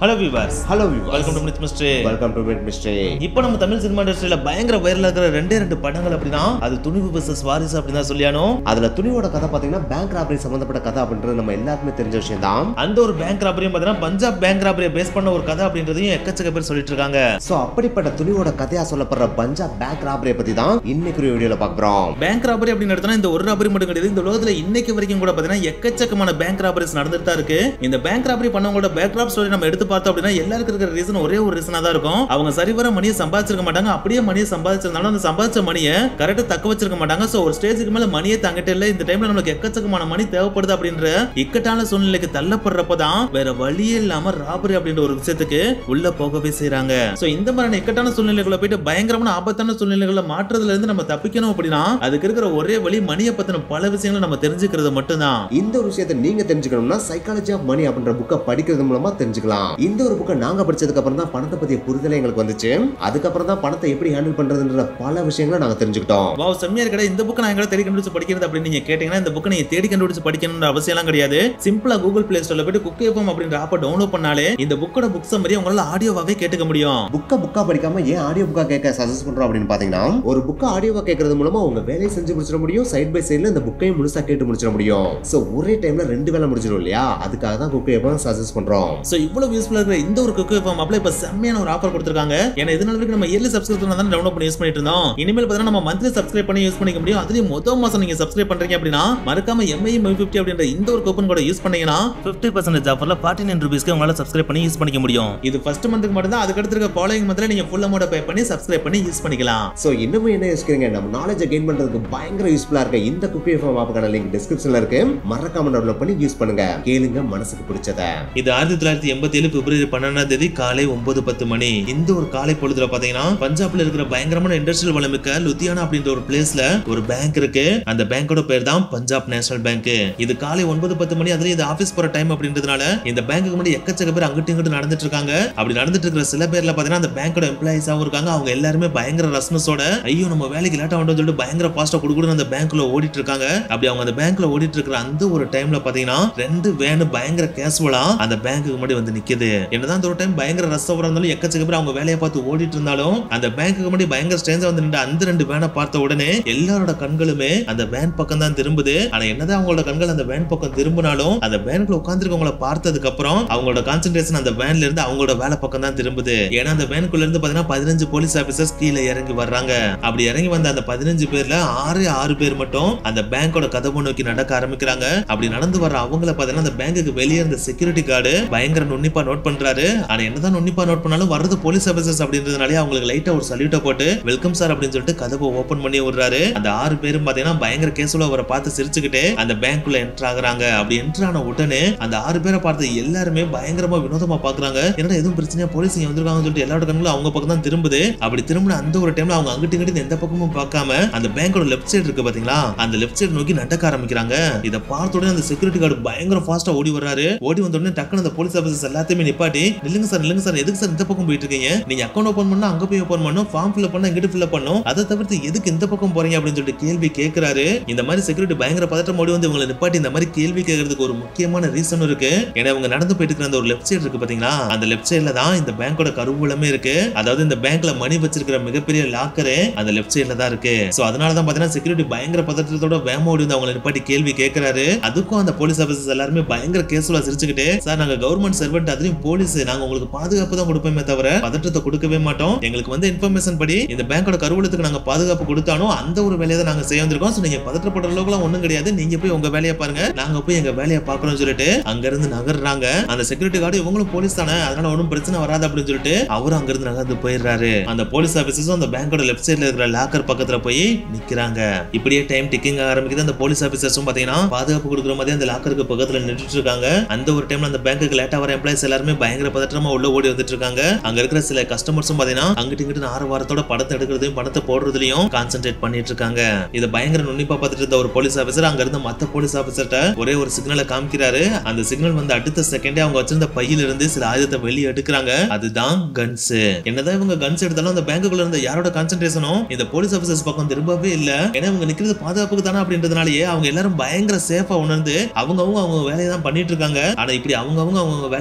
hello viewers hello welcome to minute mystery welcome to mid mystery இப்போ நம்ம Tamil cinema இண்டஸ்ட்ரியில பயங்கர வைரலா இருக்கிற ரெண்டே ரெண்டு படங்கள் அப்படின்னா அது துணிவு வர்சஸ் வாரிசு அப்படின்னு தான் சொல்லியானோ அதுல துணியோட கதை பாத்தீங்கன்னா பேங்க் ராபரி சம்பந்தப்பட்ட கதை அப்படின்றது நம்ம எல்லாருக்குமே தெரிஞ்ச விஷயம் தான் அந்த ஒரு பேங்க் ராபரியும் பார்த்தீங்கன்னா பஞ்சாப் பேங்க் ராபரியை பேஸ் பண்ண ஒரு கதை அப்படின்றதையும் எக்கச்சக்க பேர் சொல்லிட்டு இருக்காங்க சோ அப்படிப்பட்ட துணியோட கதையா சொல்லப்படுற பஞ்சாப் பேங்க் ராபரியை பத்தி தான் இன்னைக்கு வீடியோல பாக்குறோம் பேங்க் ராபரி அப்படின்னு எடுத்தா இந்த ஒரு ராபரி மட்டும் கிடையாது இந்த உலகத்துல இன்னைக்கு வரைக்கும் கூட பாத்தீங்கன்னா எக்கச்சக்கமான பேங்க் ராபரிஸ் நடந்துட்டு தான் இருக்கு இந்த பேங்க் ராபரி பண்ணவங்களோட பேக்ராப் ஸ்டோரி நம்ம எடுத்து பார்த்தோம் அப்படின்னா எல்லாருக்கும் இருக்கிற ரீசன் ஒரே ஒரு ரீசனா தான் இருக்கும் அவங்க சரிவர மணியை சம்பாதிச்சிருக்க மாட்டாங்க அப்படியே மணியை சம்பாதிச்சிருந்தாலும் அந்த சம்பாதிச்ச மணியை கரெக்டா தக்க வச்சிருக்க மாட்டாங்க சோ ஒரு ஸ்டேஜுக்கு மேல மணியே தங்கிட்ட இல்ல இந்த டைம்ல நமக்கு எக்கச்சக்கமான மணி தேவைப்படுது அப்படின்ற இக்கட்டான சூழ்நிலைக்கு தள்ளப்படுறப்பதான் வேற வழியே இல்லாம ராபரி அப்படின்ற ஒரு விஷயத்துக்கு உள்ள போகவே செய்றாங்க சோ இந்த மாதிரியான இக்கட்டான சூழ்நிலைகளை போயிட்டு பயங்கரமான ஆபத்தான சூழ்நிலைகளை மாற்றுறதுல இருந்து நம்ம தப்பிக்கணும் அப்படின்னா அதுக்கு இருக்கிற ஒரே வழி மணியை பத்தின பல விஷயங்களை நம்ம தெரிஞ்சுக்கிறது மட்டும்தான் இந்த ஒரு விஷயத்தை நீங்க தெரிஞ்சுக்கணும்னா சைக்காலஜி ஆஃப் மணி அப்படின்ற புக்கை படிக்கிறது மூலமா தெரிஞ்சுக்கலாம் இந்த ஒரு புக்கை நாங்க படிச்சதுக்கு அப்புறம் தான் பணத்தை பத்திய புரிதலே எங்களுக்கு வந்துச்சு அதுக்கப்புறம் தான் பணத்தை எப்படி ஹேண்டில் பண்றதுன்ற பல விஷயங்களை நாங்க தெரிஞ்சுக்கிட்டோம் வாவ் செம்மையா இருக்கடா இந்த புக்கை நான் எங்க தேடி கண்டுபிடிச்சு படிக்கிறது அப்படின்னு நீங்க கேட்டீங்கன்னா இந்த புக்கை நீங்க தேடி கண்டுபிடிச்சு படிக்கணும்ன்ற அவசியம் எல்லாம் கிடையாது சிம்பிளா கூகுள் பிளே ஸ்டோர்ல போயிட்டு குக் எஃப்எம் அப்படின்ற ஆப்பை டவுன்லோட் பண்ணாலே இந்த புக்கோட புக் சம்மரி உங்களால ஆடியோவாவே கேட்டுக்க முடியும் புக்கை புக்கா படிக்காம ஏன் ஆடியோ புக்கா கேட்க சஜஸ்ட் பண்றோம் அப்படின்னு பாத்தீங்கன்னா ஒரு புக்கை ஆடியோவா கேட்கறது மூலமா உங்க வேலையை செஞ்சு முடிச்சிட முடியும் சைட் பை சைடுல இந்த புக்கையும் முழுசா கேட்டு முடிச்சிட முடியும் சோ ஒரே டைம்ல ரெண்டு வேலை முடிச்சிடும் இல்லையா அதுக்காக தான் குக்கை எப்போ சஜஸ்ட் பண்றோம் சோ இவ்வளவு யூஸ்ஃபுல்லா இருக்கிற இந்த ஒரு குக் எஃப்எம் ஆப்ல இப்ப செம்மையான ஒரு ஆஃபர் கொடுத்துருக்காங்க ஏன்னா இதனால வரைக்கும் நம்ம இயர்லி சப்ஸ்கிரிப்ஷன் தான் டவுன்லோட் பண்ணி யூஸ் பண்ணிட்டு இருந்தோம் இனிமேல் பார்த்தீங்கன்னா நம்ம மந்த்லி சப்ஸ்கிரைப் பண்ணி யூஸ் பண்ணிக்க முடியும் அதுலயும் மொதல் மாசம் நீங்க சப்ஸ்கிரைப் பண்றீங்க அப்படின்னா மறக்காம எம்ஐ மை ஃபிஃப்டி அப்படின்ற இந்த ஒரு கூப்பன் கூட யூஸ் பண்ணீங்கன்னா ஃபிஃப்டி பர்சன்டேஜ் ஆஃபர்ல ஃபார்ட்டி நைன் ருபீஸ்க்கு உங்களால சப்ஸ்கிரைப் பண்ணி யூஸ் பண்ணிக்க முடியும் இது ஃபர்ஸ்ட் மந்த்துக்கு மட்டும் தான் அதுக்கு அடுத்து இருக்க ஃபாலோயிங் மந்த்ல நீங்க ஃபுல் அமௌண்ட் பே பண்ணி சப்ஸ்கிரைப் பண்ணி யூஸ் பண்ணிக்கலாம் சோ இன்னமும் என்ன யோசிக்கிறீங்க நம்ம நாலேஜை கெயின் பண்றதுக்கு பயங்கர யூஸ்ஃபுல்லா இருக்க இந்த குக்கி எஃப்எம் ஆப்புக்கான லிங்க் டிஸ்கிரிப்ஷன்ல இருக்கு மறக்காம டவுன்லோட் பண்ணி யூஸ் பண்ணுங்க கேளுங்க மனசுக்கு பிடிச்சத இது ஆயிரத்தி தொள்ளாயிரத்தி எண்பத்தி ஏழு பிப்ரவரி பன்னெண்டாம் தேதி காலை ஒன்பது பத்து மணி இந்த ஒரு காலை பொழுதுல பாத்தீங்கன்னா பஞ்சாப்ல இருக்கிற பயங்கரமான இண்டஸ்ட்ரியல் வளமிக்க லுத்தியானா அப்படின்ற ஒரு பிளேஸ்ல ஒரு பேங்க் இருக்கு அந்த பேங்கோட பேர் தான் பஞ்சாப் நேஷனல் பேங்க் இது காலை ஒன்பது பத்து மணி அதுல இது ஆபீஸ் போற டைம் அப்படின்றதுனால இந்த பேங்க்குக்கு முன்னாடி எக்கச்சக்க பேர் அங்கிட்டு இங்கிட்டு நடந்துட்டு இருக்காங்க அப்படி நடந்துட்டு இருக்கிற சில பேர்ல பாத்தீங்கன்னா அந்த பேங்கோட எம்ப்ளாயிஸாவும் இருக்காங்க அவங்க எல்லாருமே பயங்கர ரஸ்னஸோட ஐயோ நம்ம வேலைக்கு லேட் ஆகும் சொல்லிட்டு பயங்கர ஃபாஸ்டா குடுக்குன்னு அந்த பேங்க்ல ஓடிட்டு இருக்காங்க அப்படி அவங்க அந்த பேங்க்ல ஓடிட்டு இருக்கிற அந்த ஒரு டைம்ல பாத்தீங்கன்னா ரெண்டு வேனு பயங்கர கேசுவலா அந்த பேங்க்குக்கு முன்னாடி வந்து நிக்குது என்னதான் அந்த ஒரு டைம் பயங்கர ரஷ் ஓவரா இருந்தாலும் எக்கச்சக்க பேர் அவங்க வேலையை பார்த்து ஓடிட்டு இருந்தாலும் அந்த பேங்க்குக்கு முன்னாடி பயங்கர ஸ்ட்ரேஞ்சா வந்து நின்ற அந்த ரெண்டு வேனை பார்த்த உடனே எல்லாரோட கண்களுமே அந்த வேன் பக்கம் தான் திரும்புது ஆனா என்னதான் அவங்களோட கண்கள் அந்த வேன் பக்கம் திரும்பினாலும் அந்த வேனுக்குள்ள உட்காந்துருக்கவங்கள பார்த்ததுக்கு அப்புறம் அவங்களோட கான்சென்ட்ரேஷன் அந்த வேன்ல இருந்து அவங்களோட வேலை பக்கம் தான் திரும்புது ஏன்னா அந்த வேனுக்குள்ள இருந்து பாத்தீங்கன்னா பதினஞ்சு போலீஸ் ஆபீசர்ஸ் கீழே இறங்கி வர்றாங்க அப்படி இறங்கி வந்த அந்த பதினஞ்சு பேர்ல ஆறு ஆறு பேர் மட்டும் அந்த பேங்கோட கதவு நோக்கி நடக்க ஆரம்பிக்கிறாங்க அப்படி நடந்து வர அவங்கள பாத்தீங்கன்னா அந்த பேங்குக்கு வெளியே இருந்த செக்யூரிட்டி கார்டு பயங்கர நுண்ணிப்பா நோட் பண்றாரு ஆனா என்னதான் நுண்ணிப்பா நோட் பண்ணாலும் வர்றது போலீஸ் ஆபீசர்ஸ் அப்படின்றதுனாலே அவங்களுக்கு லைட்டா ஒரு சல்யூட்டை போட்டு வெல்கம் சார் அப்படின்னு சொல்லிட்டு கதவை ஓபன் பண்ணி விடுறாரு அந்த ஆறு பேரும் பாத்தீங்கன்னா பயங்கர கேசுல அவரை பார்த்து சிரிச்சுக்கிட்டு அந்த பேங்க்குள்ள என்டர் ஆகுறாங்க அப்படி என்டர் ஆன உடனே அந்த ஆறு பேரை பார்த்து எல்லாருமே பயங்கரமா வினோதமா பாக்குறாங்க என்னடா எதுவும் பிரச்சனையா போலீஸ் இங்க வந்திருக்காங்கன்னு சொல்லிட்டு எல்லாரோட கண்களும் அவங்க பக்கம் தான் திரும்புது அப்படி திரும்பின அந்த ஒரு டைம்ல அவங்க அங்கிட்டு இங்கிட்டு எந்த பக்கமும் பார்க்காம அந்த பேங்கோட லெஃப்ட் சைடு இருக்கு பாத்தீங்களா அந்த லெஃப்ட் சைடு நோக்கி நடக்க ஆரம்பிக்கிறாங்க இத பார்த்த உடனே அந்த செக்யூரிட்டி கார்டு பயங்கர ஃபாஸ்டா ஓடி வர்றாரு ஓடி வந்த உடனே டக்குனு அந்த போலீஸ் ஆபீசர்ஸ் எல்லாத்தையுமே நிப்பாட்டி நில்லுங்க சார் நில்லுங்க சார் எதுக்கு சார் இந்த பக்கம் போயிட்டு இருக்கீங்க நீங்க அக்கௌண்ட் ஓபன் பண்ணா அங்க போய் ஓபன் பண்ணும் ஃபார்ம் ஃபில் பண்ணா இங்கிட்டு ஃபில் பண்ணும் அதை தவிர்த்து எதுக்கு இந்த பக்கம் போறீங்க அப்படின்னு சொல்லிட்டு கேள்வி கேட்கிறாரு இந்த மாதிரி செக்யூரிட்டி பயங்கர பதட்டம் ஓடி வந்து இவங்களை நிப்பாட்டி இந்த மாதிரி கேள்வி கேட்கறதுக்கு ஒரு முக்கியமான ரீசன் இருக்கு ஏன்னா இவங்க நடந்து போயிட்டு இருக்கிற அந்த ஒரு லெஃப்ட் சைடு இருக்கு பாத்தீங்களா அந்த லெஃப்ட் சைடுல தான் இந்த பேங்கோட கருவூலமே இருக்கு அதாவது இந்த பேங்க்ல மணி வச்சிருக்கிற மிகப்பெரிய லாக்கரே அந்த லெஃப்ட் சைடுல தான் இருக்கு சோ அதனால தான் பாத்தீங்கன்னா செக்யூரிட்டி பயங்கர பதட்டத்தோட வேம ஓடி வந்து அவங்களை நிப்பாட்டி கேள்வி கேட்கிறாரு அதுக்கும் அந்த போலீஸ் ஆபீசர்ஸ் எல்லாருமே பயங்கர கேசுவலா சிரிச்சுக்கிட்டு சார் நாங்க கவர்மெண்ட் சர்வெண்ட் அதுலயும் போலீஸ் நாங்க உங்களுக்கு பாதுகாப்பு தான் கொடுப்போமே தவிர பதற்றத்தை கொடுக்கவே மாட்டோம் எங்களுக்கு வந்து இன்ஃபர்மேஷன் படி இந்த பேங்கோட கருவூலத்துக்கு நாங்க பாதுகாப்பு கொடுத்தாலும் அந்த ஒரு வேலையை தான் நாங்க செய்ய வந்திருக்கோம் சோ நீங்க பதற்றப்படுற அளவுக்குலாம் ஒண்ணும் கிடையாது நீங்க போய் உங்க வேலையை பாருங்க நாங்க போய் எங்க வேலையை பாக்குறோம்னு சொல்லிட்டு அங்க இருந்து நகர்றாங்க அந்த செக்யூரிட்டி கார்டு இவங்களும் போலீஸ் தானே அதனால ஒன்றும் பிரச்சனை வராது அப்படின்னு சொல்லிட்டு அவரும் அங்க இருந்து நகர்ந்து போயிடுறாரு அந்த போலீஸ் ஆபீசர்ஸும் அந்த பேங்கோட லெஃப்ட் சைடுல இருக்கிற லாக்கர் பக்கத்துல போய் நிக்கிறாங்க இப்படியே டைம் டிக்கிங் ஆரம்பிக்குது அந்த போலீஸ் ஆபீசர்ஸும் பாத்தீங்கன்னா பாதுகாப்பு கொடுக்குற மாதிரி அந்த லாக்கருக்கு பக்கத்துல நின்றுட்டு இருக்காங்க அந்த ஒரு டைம்ல அந்த பேங்க்குக்கு லேட்டா வர எம்ப்ளாயிஸ் எல்லாருமே பயங்கர பதற்றமா உள்ள ஓடி வந்துட்டு இருக்காங்க அங்க இருக்கிற சில கஸ்டமர்ஸும் பாத்தீங்கன்னா அங்கிட்டு இங்கிட்டு ஆறு வாரத்தோட படத்தை எடுக்கிறதையும் பணத்தை போடுறதுலயும் கான்சென்ட்ரேட் பண்ணிட்டு இருக்காங்க இதை பயங்கர நுண்ணிப்பா பார்த்துட்டு இருந்த ஒரு போலீஸ் ஆபீசர் அங்க இருந்த மத்த போலீஸ் ஆபீசர்ட்ட ஒரே ஒரு சிக்னலை காமிக்கிறாரு அந்த சிக்னல் வந்து அடுத்த செகண்டே அவங்க வச்சிருந்த பையில இருந்து சில ஆயுதத்தை வெளியே எடுக்கிறாங்க அதுதான் கன்ஸ் என்னதான் இவங்க கன்ஸ் எடுத்தாலும் அந்த பேங்குக்குள்ள இருந்த யாரோட கான்சென்ட்ரேஷனும் இந்த போலீஸ் ஆபீசர்ஸ் பக்கம் திரும்பவே இல்ல ஏன்னா இவங்க நிக்கிறது பாதுகாப்புக்கு தானே அப்படின்றதுனாலயே அவங்க எல்லாரும் பயங்கர சேஃபா உணர்ந்து அவங்க அவங்க அவங்க வேலையை தான் பண்ணிட்டு இருக்காங்க ஆனா இப்படி அவங்க அவங்க அவங்க வேலையை பண்ணிட்டு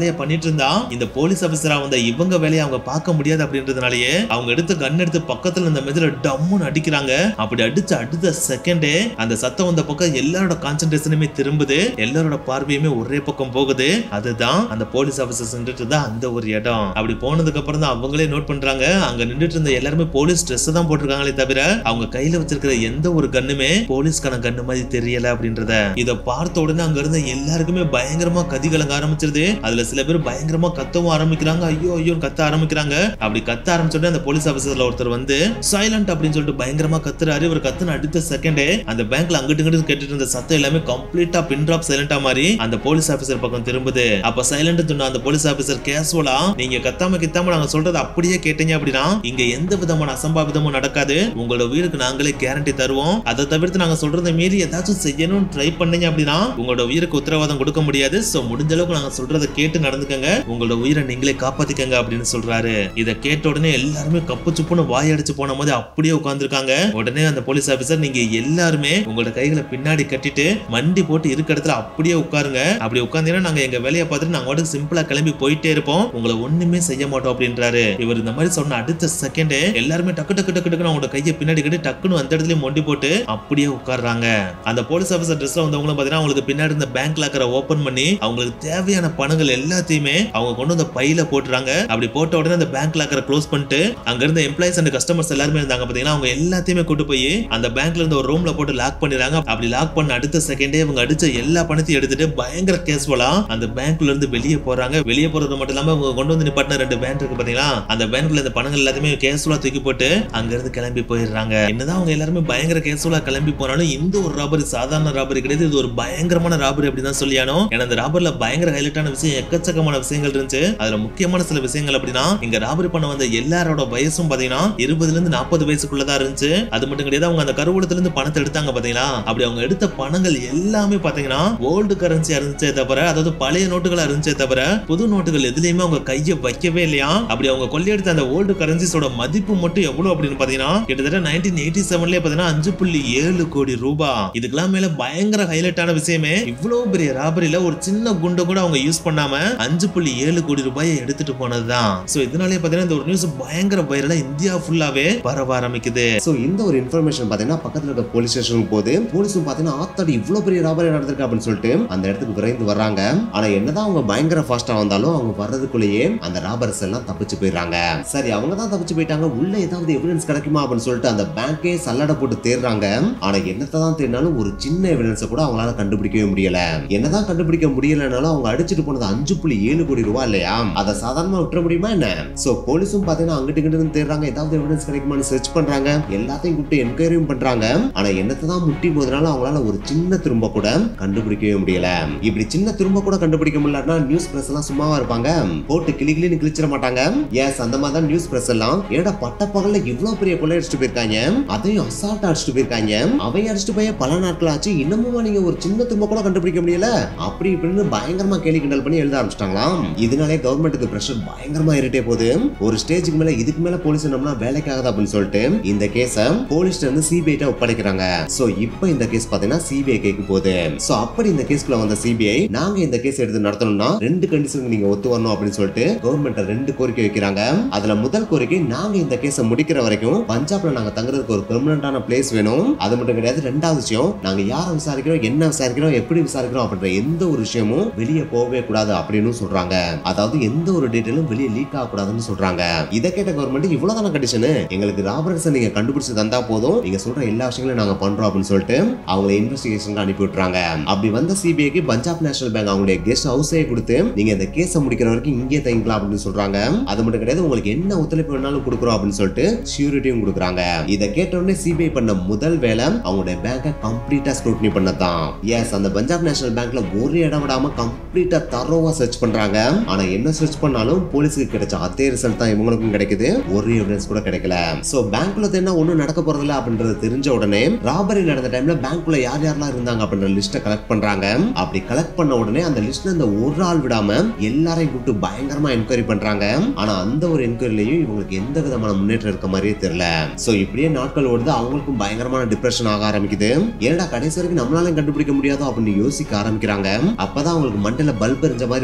இருந்தா இந்த போலீஸ் ஆபீசரா வந்த இவங்க வேலையை அவங்க பார்க்க முடியாது அப்படின்றதுனாலயே அவங்க எடுத்து கன் எடுத்து பக்கத்துல இந்த மெதுல டம்முன்னு அடிக்கிறாங்க அப்படி அடிச்ச அடுத்த செகண்டே அந்த சத்தம் வந்த பக்கம் எல்லாரோட கான்சென்ட்ரேஷனுமே திரும்புது எல்லாரோட பார்வையுமே ஒரே பக்கம் போகுது அதுதான் அந்த போலீஸ் ஆபீசர்ஸ் நின்றுட்டு இருந்தா அந்த ஒரு இடம் அப்படி போனதுக்கு அப்புறம் தான் அவங்களே நோட் பண்றாங்க அங்க நின்றுட்டு இருந்த எல்லாருமே போலீஸ் ட்ரெஸ் தான் போட்டிருக்காங்களே தவிர அவங்க கையில வச்சிருக்கிற எந்த ஒரு கண்ணுமே போலீஸ்க்கான கண்ணு மாதிரி தெரியல அப்படின்றத இத பார்த்த உடனே அங்க இருந்த எல்லாருக்குமே பயங்கரமா கதி கலங்க ஆரம்பிச்சிருது அதுல சில பேர் பயங்கரமா கத்தவும் ஆரம்பிக்கிறாங்க ஐயோ ஐயோ கத்த ஆரம்பிக்கிறாங்க அப்படி கத்த ஆரம்பிச்ச உடனே அந்த போலீஸ் ஆபீசர்ல ஒருத்தர் வந்து சைலண்ட் அப்படின்னு சொல்லிட்டு பயங்கரமா கத்துறாரு இவர் கத்துன அடுத்த செகண்டே அந்த பேங்க்ல அங்கிட்டு இங்கிட்டு கேட்டுட்டு இருந்த சத்தம் எல்லாமே கம்ப்ளீட்டா பின் டிராப் சைலண்டா மாறி அந்த போலீஸ் ஆபீசர் பக்கம் திரும்புது அப்ப சைலண்ட் சொன்ன அந்த போலீஸ் ஆபீசர் கேசுவலா நீங்க கத்தாம கித்தாம நாங்க சொல்றது அப்படியே கேட்டீங்க அப்படின்னா இங்க எந்த விதமான அசம்பாவிதமும் நடக்காது உங்களோட வீடுக்கு நாங்களே கேரண்டி தருவோம் அதை தவிர்த்து நாங்க சொல்றதை மீறி ஏதாச்சும் செய்யணும்னு ட்ரை பண்ணீங்க அப்படின்னா உங்களோட உயிருக்கு உத்தரவாதம் கொடுக்க முடியாது சோ முடிஞ்ச அளவுக்கு நாங்க சொல்றதை கேட்டு நடந்துக்கங்க உங்களோட உயிரை நீங்களே காப்பாத்திக்கங்க அப்படின்னு சொல்றாரு இத கேட்ட உடனே எல்லாருமே கப்பு சுப்புன்னு வாயடிச்சு போன போது அப்படியே உட்கார்ந்துருக்காங்க உடனே அந்த போலீஸ் ஆபீசர் நீங்க எல்லாருமே உங்களோட கைகளை பின்னாடி கட்டிட்டு மண்டி போட்டு இருக்க இடத்துல அப்படியே உட்காருங்க அப்படி உட்கார்ந்தீங்கன்னா நாங்க எங்க வேலையை பார்த்துட்டு நாங்க வாட்டுக்கு சிம்பிளா கிளம்பி போயிட்டே இருப்போம் உங்களை ஒண்ணுமே செய்ய மாட்டோம் அப்படின்றாரு இவர் இந்த மாதிரி சொன்ன அடுத்த செகண்ட் எல்லாருமே டக்கு டக்கு டக்கு டக்குன்னு அவங்களோட கையை பின்னாடி கட்டி டக்குன்னு அந்த இடத்துல மொண்டி போட்டு அப்படியே உட்கார்றாங்க அந்த போலீஸ் ஆபீசர் ட்ரெஸ்ல வந்தவங்களும் பாத்தீங்கன்னா அவங்களுக்கு பின்னாடி இருந்த பேங்க் லாக்கரை ஓபன் பண்ணி அவங்களுக்கு தேவையான பணங்கள் எல்லாத்தையுமே அவங்க கொண்டு வந்த பையில போட்டுறாங்க அப்படி போட்ட உடனே அந்த பேங்க் லாக்கரை க்ளோஸ் பண்ணிட்டு அங்க இருந்த எம்ப்ளாயிஸ் அண்ட் கஸ்டமர்ஸ் எல்லாருமே இருந்தாங்க பாத்தீங்கன்னா அவங்க எல்லாத்தையுமே கூட்டு போய் அந்த பேங்க்ல இருந்த ஒரு ரூம்ல போட்டு லாக் பண்ணிடுறாங்க அப்படி லாக் பண்ண அடுத்த செகண்டே இவங்க அடிச்ச எல்லா பணத்தையும் எடுத்துட்டு பயங்கர கேஸ்வலா அந்த பேங்க்ல இருந்து வெளியே போறாங்க வெளியே போறது மட்டும் இல்லாம அவங்க கொண்டு வந்து நிப்பாட்டின ரெண்டு பேங்க் இருக்கு பாத்தீங்களா அந்த பேங்க்ல இந்த பணங்கள் எல்லாத்தையுமே கேஸ்வலா தூக்கி போட்டு அங்க இருந்து கிளம்பி போயிடுறாங்க என்னதான் அவங்க எல்லாருமே பயங்கர கேஸ்வலா கிளம்பி போனாலும் இந்த ஒரு ராபரி சாதாரண ராபரி கிடையாது இது ஒரு பயங்கரமான ராபரி அப்படின்னு தான் சொல்லியானோ ஏன்னா அந்த ராபரில பயங்கர ஹைலைட்டான விஷயம் எக்கச்சக்கமான விஷயங்கள் இருந்துச்சு அதுல முக்கியமான சில விஷயங்கள் அப்படின்னா இங்க ராபரி பண்ண வந்த எல்லாரோட வயசும் பாத்தீங்கன்னா இருபதுல இருந்து நாற்பது வயசுக்குள்ளதான் இருந்துச்சு அது மட்டும் கிடையாது அவங்க அந்த கருவூலத்துல இருந்து பணத்தை எடுத்தாங்க பாத்தீங்களா அப்படி அவங்க எடுத்த பணங்கள் எல்லாமே பாத்தீங்கன்னா ஓல்டு கரன்சியா இருந்துச்சே தவிர அதாவது பழைய நோட்டுகளா இருந்துச்சே தவிர புது நோட்டுகள் எதுலயுமே அவங்க கையை வைக்கவே இல்லையா அப்படி அவங்க கொள்ளையடித்த அந்த ஓல்டு கரன்சிஸோட மதிப்பு மட்டும் எவ்வளவு அப்படின்னு பாத்தீங்கன்னா கிட்டத்தட்ட நைன்டீன் எயிட்டி செவன்லயே பாத்தீங்கன்னா அஞ்சு புள்ளி ஏழு கோடி ரூபாய் இதுக்கெல்லாம் மேல பயங்கர ஹைலைட்டான விஷயமே இவ்வளவு பெரிய ராபரியில ஒரு சின்ன குண்டை கூட அவங்க யூஸ் பண்ணாம அஞ்சு புள்ளி ஏழு கோடி ரூபாயை எடுத்துட்டு போனதுதான் சோ இதனாலே பாத்தீங்கன்னா இந்த ஒரு நியூஸ் பயங்கர வைரலா இந்தியா ஃபுல்லாவே பரவ ஆரம்பிக்குது சோ இந்த ஒரு இன்ஃபர்மேஷன் பாத்தீங்கன்னா பக்கத்துல இருக்க போலீஸ் ஸ்டேஷனுக்கு போகுது போலீஸும் பாத்தீங்கன்னா ஆத்தாடி இவ்வளவு பெரிய ராபரி நடந்திருக்கு அப்படின்னு சொல்லிட்டு அந்த இடத்துக்கு விரைந்து வர்றாங்க ஆனா என்னதான் அவங்க பயங்கர ஃபாஸ்டா வந்தாலும் அவங்க வர்றதுக்குள்ளேயே அந்த ராபர்ஸ் எல்லாம் தப்பிச்சு போயிடுறாங்க சரி அவங்க தான் தப்பிச்சு போயிட்டாங்க உள்ள ஏதாவது எவிடன்ஸ் கிடைக்குமா அப்படின்னு சொல்லிட்டு அந்த பேங்கே சல்லடை போட்டு தேடுறாங்க ஆனா என்னத்தை தான் தேடினாலும் ஒரு சின்ன எவிடன்ஸை கூட அவங்களால கண்டுபிடிக்கவே முடியல என்னதான் கண்டுபிடிக்க முடியலனாலும் அவங்க அடிச்சிட்டு போனது அஞ்சு புள்ளி ஏழு கோடி ரூபாய் இல்லையா அதை சாதாரணமா விட்டுற முடியுமா என்ன சோ போலீஸும் பாத்தீங்கன்னா அங்கிட்டு இங்கிட்டு தேடுறாங்க ஏதாவது எவிடன்ஸ் கிடைக்குமான்னு சர்ச் பண்றாங்க எல்லாத்தையும் கூப்பிட்டு என்கொயரியும் பண்றாங்க ஆனா என்னத்தை தான் முட்டி போதனால அவங்களால ஒரு சின்ன திரும்ப கூட கண்டுபிடிக்கவே முடியல இப்படி சின்ன திரும்ப கூட கண்டுபிடிக்க முடியலன்னா நியூஸ் பிரஸ் எல்லாம் சும்மாவா இருப்பாங்க போட்டு கிளி கிளின்னு கிழிச்சிட மாட்டாங்க எஸ் அந்த மாதிரி தான் நியூஸ் பிரஸ் எல்லாம் ஏடா பட்ட பகல்ல இவ்வளவு பெரிய கொள்ளை அடிச்சுட்டு போயிருக்காங்க அதையும் அசால்ட் அடிச்சுட்டு போயிருக்காங்க அவை அடிச்சுட்டு போய் பல நாட்கள் ஆச்சு இன்னமும் நீங்க ஒரு சின்ன திரும்ப கூட கண்டுபிடிக்க முடியல அப்படி இப்படின்னு பயங்கரமா கேலி கிண்டல் பண்ணி எழுத ஆரம்பிச்சிட்டாங்களாம் இதனாலே கவர்மெண்ட்டுக்கு பிரஷர் பயங்கரமா ஏறிட்டே போகுது ஒரு ஸ்டேஜுக்கு மேல இதுக்கு மேல போலீஸ் நம்மளா வேலைக்காகாது அப்படின்னு சொல்லிட்டு இந்த கேஸ போலீஸ்ல இருந்து சிபிஐ ஒப்படைக்கிறாங்க சோ இப்போ இந்த கேஸ் பாத்தீங்கன்னா சிபிஐ கேக்கு போகுது சோ அப்படி இந்த கேஸ்க்குள்ள வந்த சிபிஐ நாங்க இந்த கேஸ் எடுத்து நடத்தணும்னா ரெண்டு கண்டிஷனுக்கு நீங்க ஒத்து வரணும் அப்படின்னு சொல்லிட்டு கவர்மெண்ட் ரெண்டு கோரிக்கை வைக்கிறாங்க அதுல முதல் கோரிக்கை நாங்க இந்த கேஸை முடிக்கிற வரைக்கும் பஞ்சாப்ல நாங்க தங்குறதுக்கு ஒரு பெர்மனண்டான பிளேஸ் வேணும் அது மட்டும் கிடையாது ரெண்டாவது விஷயம் நாங்க யாரை விசாரிக்கிறோம் என்ன விசாரிக்கிறோம் எப்படி விசாரிக்கிறோம் அப்படின்ற எந்த ஒரு விஷயமும் வெளியே போகவே கூடாது அப்படின்னு சொல்றாங்க அதாவது எந்த ஒரு டீட்டெயிலும் வெளியே லீக் ஆகக்கூடாதுன்னு சொல்றாங்க இதை கேட்ட கவர்மெண்ட் இவ்வளவுதான கண்டிஷன் எங்களுக்கு ராபர்ட்ஸை நீங்க கண்டுபிடிச்சு தந்தா போதும் நீங்க சொல்ற எல்லா விஷயங்களையும் நாங்க பண்றோம் அப்படின்னு சொல்லிட்டு அவங்களை இன்வெஸ்டிகேஷனுக்கு அனுப்பி விட்டுறாங்க அப்படி வந்த சிபிஐக்கு பஞ்சாப் நேஷனல் பேங்க் அவங்களுடைய கெஸ்ட் ஹவுஸே கொடுத்து நீங்க இந்த கேஸை முடிக்கிற வரைக்கும் இங்கே தங்கிக்கலாம் அப்படின்னு சொல்றாங்க அது மட்டும் கிடையாது உங்களுக்கு என்ன ஒத்துழைப்பு வேணாலும் கொடுக்குறோம் அப்படின்னு சொல்லிட்டு ஷூரிட்டியும் கொடுக்குறாங்க இதை கேட்ட உடனே சிபிஐ பண்ண முதல் வேலை அவங்களுடைய பேங்கை கம்ப்ளீட்டா ஸ்க்ரூட்னி பண்ணதான் எஸ் அந்த பஞ்சாப் நேஷனல் பேங்க்ல ஒரு இடம் விடாம கம்ப்ளீட்டா தரோவா சர்ச் பண்றாங்க ஆனா என்ன சர்ச் பண்ணாலும் போலீஸுக்கு கிடைச்ச அதே ரிசல்ட் தான் இவங்களுக்கும் கிடைக்குது ஒரு எவிடன்ஸ் கூட கிடைக்கல சோ பேங்க்ல தேடினா ஒண்ணும் நடக்க போறதில்ல அப்படின்றது தெரிஞ்ச உடனே ராபரி நடந்த டைம்ல பேங்க்குள்ள யார் யாரெல்லாம் இருந்தாங்க அப்படின்ற லிஸ்ட்டை கலெக்ட் பண்றாங்க அப்படி கலெக்ட் பண்ண உடனே அந்த லிஸ்ட்ல இந்த ஒரு ஆள் விடாம எல்லாரையும் கூப்பிட்டு பயங்கரமா என்கொயரி பண்றாங்க ஆனா அந்த ஒரு என்கொயரிலையும் இவங்களுக்கு எந்த விதமான முன்னேற்றம் இருக்க மாதிரியே தெரியல சோ இப்படியே நாட்கள் ஓடுது அவங்களுக்கும் பயங்கரமான டிப்ரெஷன் ஆக ஆரம்பிக்குது ஏன்டா கடைசி வரைக்கும் நம்மளால கண்டுபிடிக்க முடியாதோ அப்படின்னு யோசிக்க ஆரம்பிக்கிறாங்க அப்பதான் அவங்களுக்கு மண்டல பல்ப் எரிஞ்ச மாதிரி ஒரு விஷயம்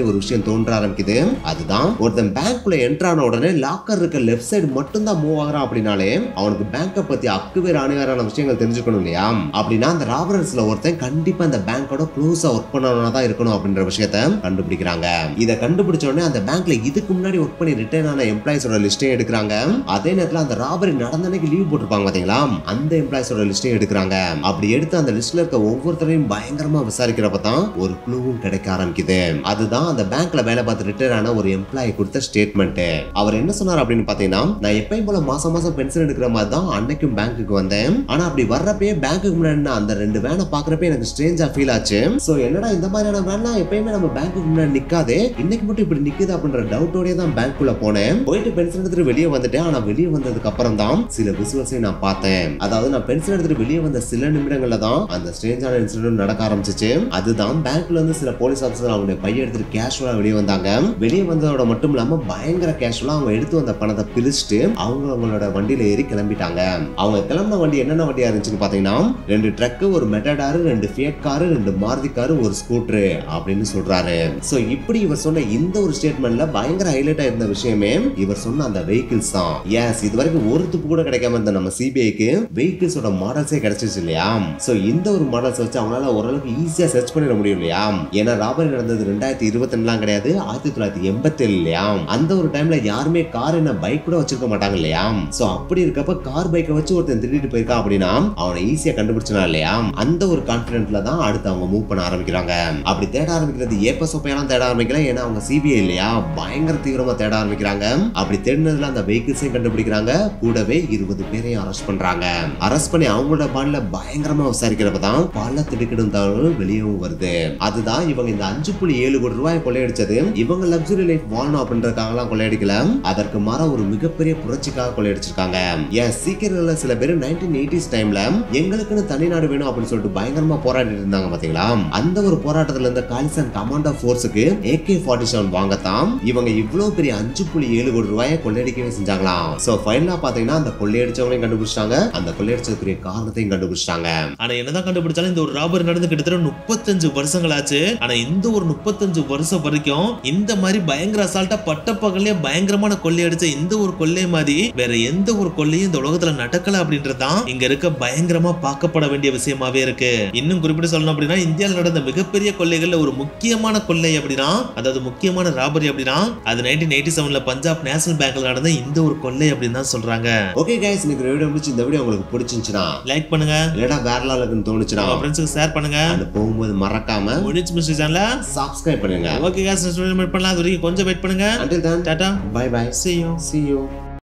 தோன்ற ஆரம்பிக்குது அதுதான் ஒருத்தன் பேங்க்குள்ள என்ட்ரு ஆன உடனே லாக்கர் இருக்க லெஃப்ட் சைடு மட்டும் தான் மூவ் ஆகுறான் அப்படின்னாலே அவனுக்கு பேங்கை பத்தி அக்குவேர் அணிவேரான விஷயங்கள் தெரிஞ்சுக்கணும் இல்லையா அப்படின்னா அந்த ராபரர்ஸ்ல ஒருத்தன் கண்டிப்பா அந்த பேங்கோட க்ளோஸா ஒர்க் பண்ணவனா தான் இருக்கணும் அப்படின்ற விஷயத்த கண்டுபிடிக்கிறாங்க இதை கண்டுபிடிச்ச உடனே அந்த பேங்க்ல இதுக்கு முன்னாடி ஒர்க் பண்ணி ரிட்டர்ன் ஆன எம்ப்ளாயிஸோட லிஸ்டையும் எடுக்கிறாங்க அதே நேரத்துல அந்த ராபரி நடந்த அன்னைக்கு லீவ் போட்டிருப்பாங்க பாத்தீங்களா அந்த எம்ப்ளாயிஸோட லிஸ்டையும் எடுக்கிறாங்க அப்படி எடுத்து அந்த லிஸ்ட்ல இருக்க ஒவ்வொருத்தரையும் பயங்கரமா விசாரிக்கிறப்ப தான் ஒரு க்ளூவும் கிடைக்க ஆரம்பிக்குது அதுதான் அந்த பேங்க்ல வேலை பார்த்து ரிட்டர்ன் ஆன ஒரு எம்ப்ளாயி கொடுத்த ஸ்டேட்மெண்ட் அவர் என்ன சொன்னார் அப்படின்னு பாத்தீங்கன்னா நான் எப்பயும் போல மாசம் மாசம் பென்ஷன் எடுக்கிற மாதிரி தான் அன்னைக்கும் பேங்க்குக்கு வந்தேன் ஆனா அப்படி வர்றப்பயே பேங்க்குக்கு முன்னாடி நான் அந்த ரெண்டு வேனை பாக்குறப்ப எனக்கு ஸ்ட்ரேஞ்சா ஃபீல் ஆச்சு சோ என்னடா இந்த மாதிரியான வேன்லாம் எப்பயுமே நம்ம பேங்க்குக்கு முன்னாடி நிக்காதே இன்னைக்கு மட்டும் இப்படி நிக்குது அப்படின்ற டவுட்டோடய தான் பேங்க்குள்ள போனேன் போயிட்டு பென்ஷன் எடுத்துட்டு வெளியே வந்துட்டேன் ஆனா வெளியே வந்ததுக்கு அப்புறம் தான் சில விசுவல்ஸையும் நான் பார்த்தேன் அதாவது நான் பென்ஷன் எடுத்துட்டு வெளியே வந்த சில நிமிடங்கள்ல தான் அந்த ஸ்ட்ரேஞ்சான இன்சிடென்ட் நடக்க ஆரம்பிச்சிச்சு அதுதான் பேங்க்ல இருந்து சில போலீஸ் ஆஃபீஸர் அவங்களுடைய பையன் எடுத்துட்டு கேஷுவலா வெளியே வந்தாங்க வெளியே வந்ததோட மட்டும் இல்லாம பயங்கர கேஷுவலா அவங்க எடுத்து வந்த பணத்தை பிரிச்சுட்டு அவங்க அவங்களோட வண்டியில ஏறி கிளம்பிட்டாங்க அவங்க கிளம்பின வண்டி என்னென்ன வண்டியா இருந்துச்சுன்னு பாத்தீங்கன்னா ரெண்டு ட்ரக்கு ஒரு மெட்டடாரு ரெண்டு ஃபியட் காரு ரெண்டு மாருதி காரு ஒரு ஸ்கூட்டரு அப்படின்னு சொல்றாரு சோ இப்படி இவர் சொன்ன இந்த ஒரு ஸ்டேட்மெண்ட்ல பயங்கர ஹைலைட்டா இருந்த விஷயமே இவர் சொன்ன அந்த வெஹிக்கிள்ஸ் தான் எஸ் இது வரைக்கும் ஒரு துப்பு கூட கிடைக்காம இருந்த நம்ம சிபிஐக்கு வெஹிக்கிள்ஸோட மாடல்ஸே கிடைச்சிச்சு இல்லையா சோ இந்த ஒரு மாடல்ஸ் வச்சு அவங்களால ஓரளவுக்கு ஈஸியா சர்ச் பண்ணிட முடியும் இல்லையா ஏன்னா ராபரி நடந்தது ரெண்டாயிரத்தி இருபத்தி ரெண்டுலாம் கிடையாது ஆயிரத்தி தொள்ளாயிரத்தி எண்பத்தி ஏழு இல்லையா அந்த ஒரு டைம்ல யாருமே கார் என்ன பைக் கூட வச்சிருக்க மாட்டாங்க இல்லையா சோ அப்படி இருக்கப்ப கார் பைக்கை வச்சு ஒருத்தன் திருடிட்டு போயிருக்கான் அப்படின்னா அவனை ஈஸியா கண்டுபிடிச்சனா இல்லையா அந்த ஒரு கான்பிடென்ட்ல தான் அடுத்து அவங்க மூவ் பண்ண ஆரம்பிக்கிறாங்க அப்படி தேட ஆரம்பிக்கிறது ஏப்ப சொப்பையெல்லாம் தேட ஆரம்பிக்கல ஏன்னா அவங்க சிபிஐ இல்லையா பயங்கர தீவிரமா தேட ஆரம்பிக்கிறாங்க அப்படி தேடினதுல அந்த வெஹிக்கிள்ஸையும் கண்டுபிடிக்கிறாங்க கூடவே இருபது பேரையும் அரெஸ்ட் பண்றாங்க அரெஸ்ட் பண்ணி அவங்களோட பாடல பயங்கரமா விசாரிக்கிறப்ப தான் பல திடுக்கிடும் தகவல் வெளியவும் வருது அதுதான் இவங்க இந்த அஞ்சு புள்ளி ஏழு கோடி ரூபாய் கொள்ளையடிச்சது இவங்க லக்ஸுரி லைஃப் வாழணும் அப்படின்றதுக்காகலாம் கொள்ளையடிக்கல அதற்கு மாற ஒரு மிகப்பெரிய புரட்சிக்காக கொள்ளையடிச்சிருக்காங்க ஏன் சீக்கிரங்கள்ல சில பேர் நைன்டீன் எயிட்டிஸ் டைம்ல எங்களுக்குன்னு தனி நாடு வேணும் அப்படின்னு சொல்லிட்டு பயங்கரமா போராடிட்டு இருந்தாங்க பாத்தீங்களா அந்த ஒரு போராட்டத்துல இருந்த காலிசன் கமாண்டோ போர்ஸுக்கு ஏகே ஃபார்ட்டி செவன் வாங்கத்தான் இவங்க இவ்வளவு பெரிய அஞ்சு புள்ளி ஏழு கோடி ரூபாயை கொள்ளையடிக்கவே செஞ்சாங்களாம் சோ ஃபைனலா பாத்தீங்கன்னா அந்த கொள்ளையடிச்சவங்களையும் கண்டுபிடிச்சிட்டாங்க அந்த கொள்ளையடிச்சதுக்குரிய காரணத்தையும் கண்டுபிடிச்சிட்டாங்க ஆனா என்னதான் கண்டுபிடிச்சாலும் இந்த ஒரு ராபரி நடந்து கிட்டத்தட்ட முப்பத்தஞ்சு வருஷங்கள் ஆச்சு ஆனா இந்த ஒரு முப்பத்தஞ்சு வருஷம் வரைக்கும் இந்த மாதிரி பயங்கர அசால்ட்டா பட்ட பகல்லே பயங்கரமான கொள்ளையடிச்ச இந்த ஒரு கொள்ளை மாதிரி வேற எந்த ஒரு கொள்ளையும் இந்த உலகத்துல நடக்கல அப்படின்றதுதான் இங்க இருக்க பயங்கரமா பார்க்கப்பட வேண்டிய விஷயமாவே இருக்கு இன்னும் குறிப்பிட்டு சொல்லணும் அப்படின்னா இந்தியாவில் நடந்த மிகப்பெரிய கொள்ளைகள்ல ஒரு முக்கியமான கொள்ளை அப்படின்னா அதாவது முக்கியமான ராபரி அப்படின்னா அது நைன்டீன் எயிட்டி செவன்ல பஞ்சாப் நேஷனல் பேங்க்ல நடந்த இந்த ஒரு கொள்ளை அப்படின்னு தான் சொல்றாங்க ஓகே கைஸ் இன்னைக்கு வீடியோ முடிச்சு இந்த வீடியோ உங்களுக்கு பிடிச்சிருந்துச்சுன்னா லைக் பண்ணுங்க இல்லடா வேற லெவலுக்குன்னு தோணுச்சுன்னா உங்க ஃப்ரெண்ட்ஸுக்கு ஷேர் பண்ணுங்க அந்த போகும்போது மறக்காம முடிச்சு மிஸ்டர் சேனல சப்ஸ்கிரைப் பண்ணுங்க ஓகே காசு வெயிட் பண்ணலாம் அது வரைக்கும் கொஞ்சம் வெயிட் பண்ணுங்க until then Tata bye bye see you see you